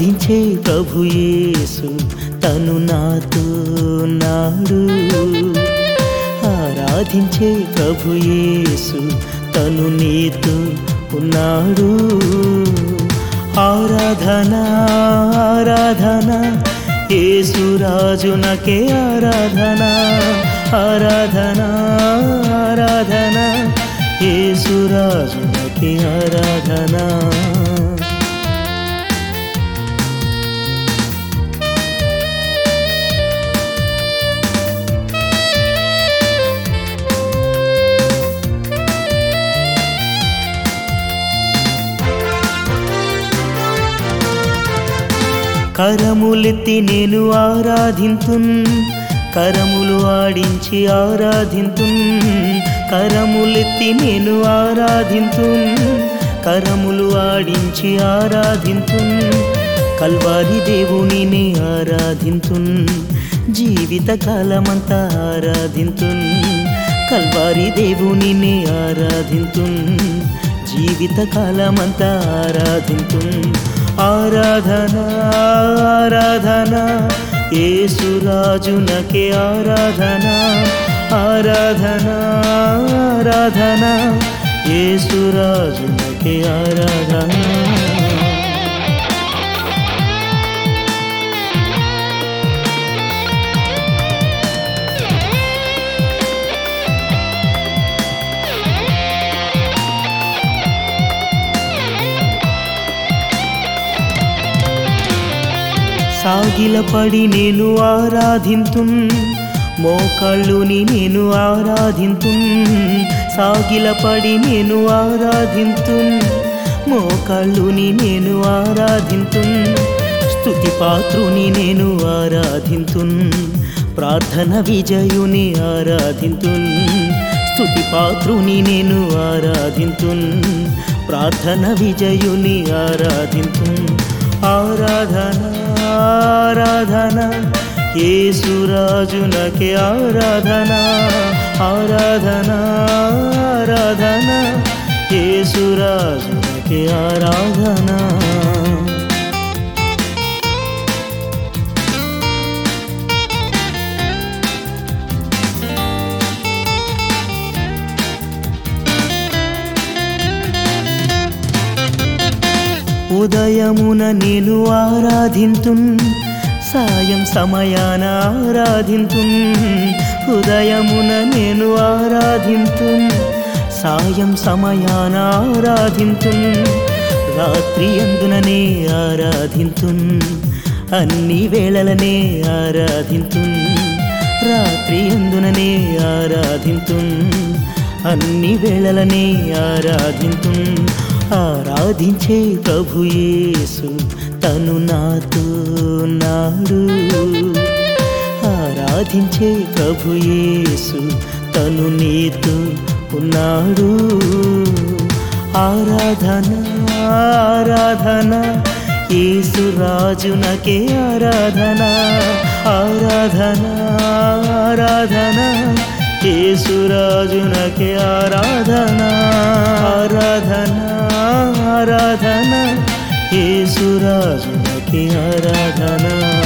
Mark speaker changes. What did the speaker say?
Speaker 1: ఆరాధించే ప్రభు యేసు తను నాతో నాడు ఆరాధించే ప్రభు యేసు తను నీతో ఉన్నాడు ఆరాధన ఆరాధన యేసురాజునకే ఆరాధన ఆరాధన ఆరాధన యేసురాజునకే ఆరాధన కరములెత్తి నేను ఆరాధింతున్ కరములు ఆడించి ఆరాధింతున్ కరములెత్తి నేను ఆరాధింతున్ కరములు ఆడించి ఆరాధింతున్ కల్వారి దేవుని నే ఆరాధింతున్ జీవిత కాలమంతా ఆరాధింతున్ కల్వారి దేవుని నే ఆరాధింతున్ జీవిత కాలమంతా ఆరాధింతున్ ఆరాధన ఆరాధన యేసురాజునకే ఆరాధన ఆరాధన ఆరాధన యేసురాజునకే ఆరాధన సాగిలపడి నేను ఆరాధింతున్ మోకాళ్ళుని నేను ఆరాధింతున్ సాగిలపడి నేను ఆరాధింతున్ మోకాళ్ళుని నేను ఆరాధింతున్ స్తుతి పాత్రుని నేను ఆరాధింతున్ ప్రార్థన విజయుని ఆరాధింతున్ స్తుతి పాత్రుని నేను ఆరాధింతున్ ప్రార్థన విజయుని ఆరాధింతున్ ఆరాధన ఆరాధన యేసురాజునకే ఆరాధన ఆరాధన ఆరాధన యేసురాజునకే ఆరాధన ఉదయమున నేను ఆరాధింతున్ సాయం సమయాన ఆరాధింతున్ ఉదయమున నేను ఆరాధింతున్ సాయం సమయాన ఆరాధింతున్ రాత్రి అందుననే ఆరాధింతున్ అన్ని వేళలనే ఆరాధింతున్ రాత్రి అందుననే ఆరాధింతున్ అన్ని వేళలనే ఆరాధింతున్ ఆరాధించే ప్రభు యేసు తను నాతో నాడు ఆరాధించే ప్రభు యేసు తను నీతో ఉన్నాడు ఆరాధన ఆరాధన యేసు రాజునకే ఆరాధన ఆరాధన ఆరాధన యేసురాజునకే ఆరాధన ఆరాధన ఆరాధన యేసురాజునకే ఆరాధన